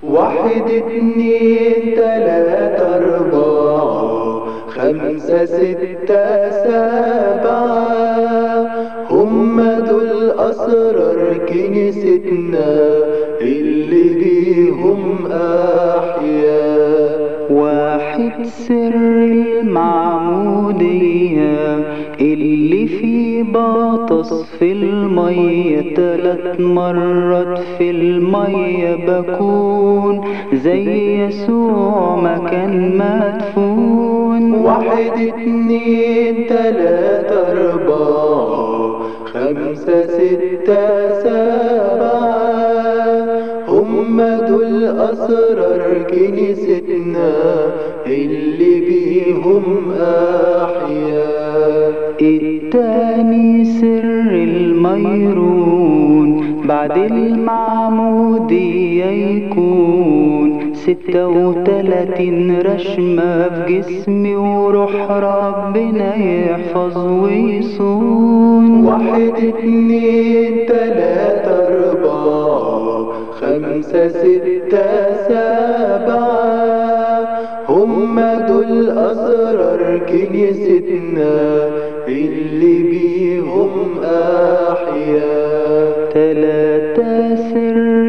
واحد اتنين تلاتة أربعة خمسة ستة سبعة هم دول أسرار كنيستنا اللي بيهم أحياء واحد سر المعمودية اللي في بطس في المية تلات مرات في المية بكون زي يسوع ما كان مدفون واحد اتنين تلاتة أربعة خمسة ستة سبعة هم دول أسرار كنيستنا اللي بيهم أحياء التاني سر الميرون بعد المعمودية يكون ستة وتلاتين رشمة في جسمي وروح ربنا يحفظ ويصون واحد اتنين تلاتة أربعة خمسة ستة سبعة هم دول أسرار كنيستنا اللي بيهم أحياء تلاتة سر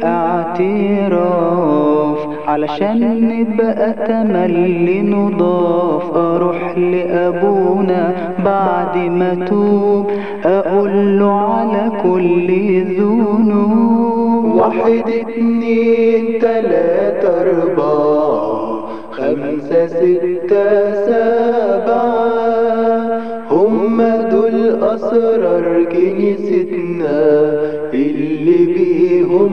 الاعتراف علشان نبقى تملي نضاف اروح لابونا بعد ما توب اقول له على كل ذنوب واحد اتنين تلاتة أربعة خمسة ستة سبعة هم دول أسرار كنيستنا اللي بيهم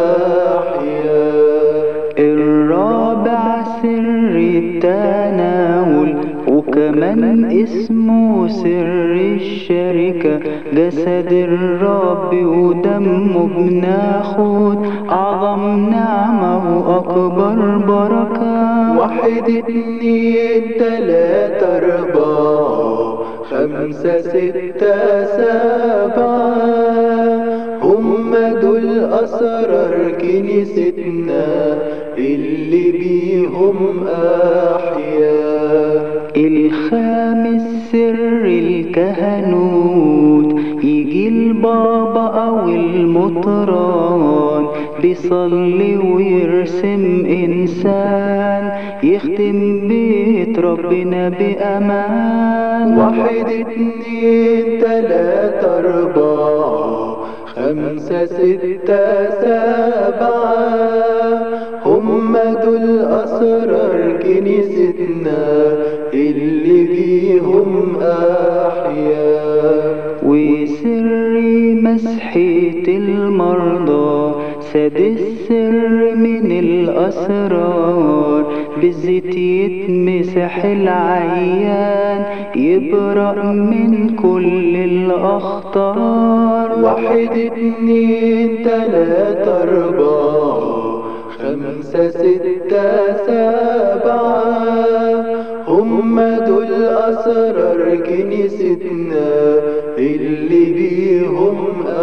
أحياء الرابع سر التناول وكمان اسمه سر الشركة جسد الرب ودمه بناخد أعظم نعمة وأكبر بركة واحد اتنين تلاتة أربعة خمسة ستة سبعة هم دول أسرار كنيستنا اللي بيهم أحياء الخامس سر الكهنوت يجي البابا أو المطران بيصلي ويرسم إنسان يختم بيت ربنا بأمان واحد اتنين تلاتة أربعة خمسة ستة سبعة هم دول أسرار كنيستنا اللي بيهم أحياء وسر مسحة المرضى سادس سر من الأسرار بالزيت يتمسح العيان يبرأ من كل الأخطار واحد اتنين تلاتة أربعة خمسة ستة سبعة هم دول أسرار كنيستنا اللي بيهم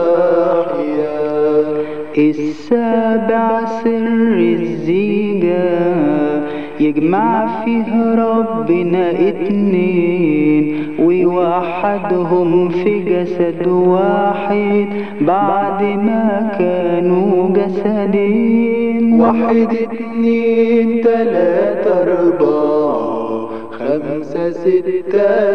أحياء السابع سر الزيجة يجمع فيه ربنا اتنين ويوحدهم في جسد واحد بعد ما كانوا جسدين واحد اتنين تلاتة أربعة خمسة ستة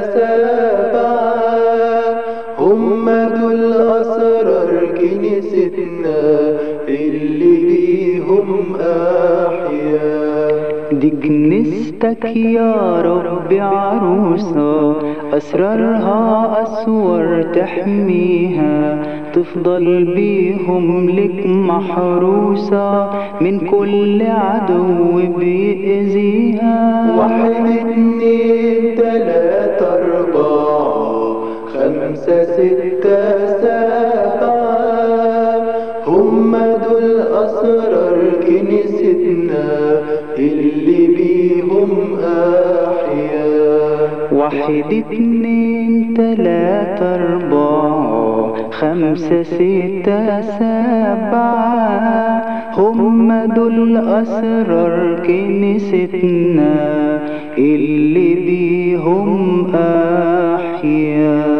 سبعة هم دول أسرار كنيستنا اللي بيهم أحياء دي كنيستك يا رب عروسة أسرارها أسور تحميها تفضل بيهم لك محروسة من كل عدو بيأذيها واحد اتنين تلاتة أربعة خمسة ستة سبعة هم دول أسرار كنيستنا اللي بيهم أحياء واحد اتنين تلاتة أربعة خمسة ستة سبعة هم دول أسرار كنيستنا اللي بيهم أحيا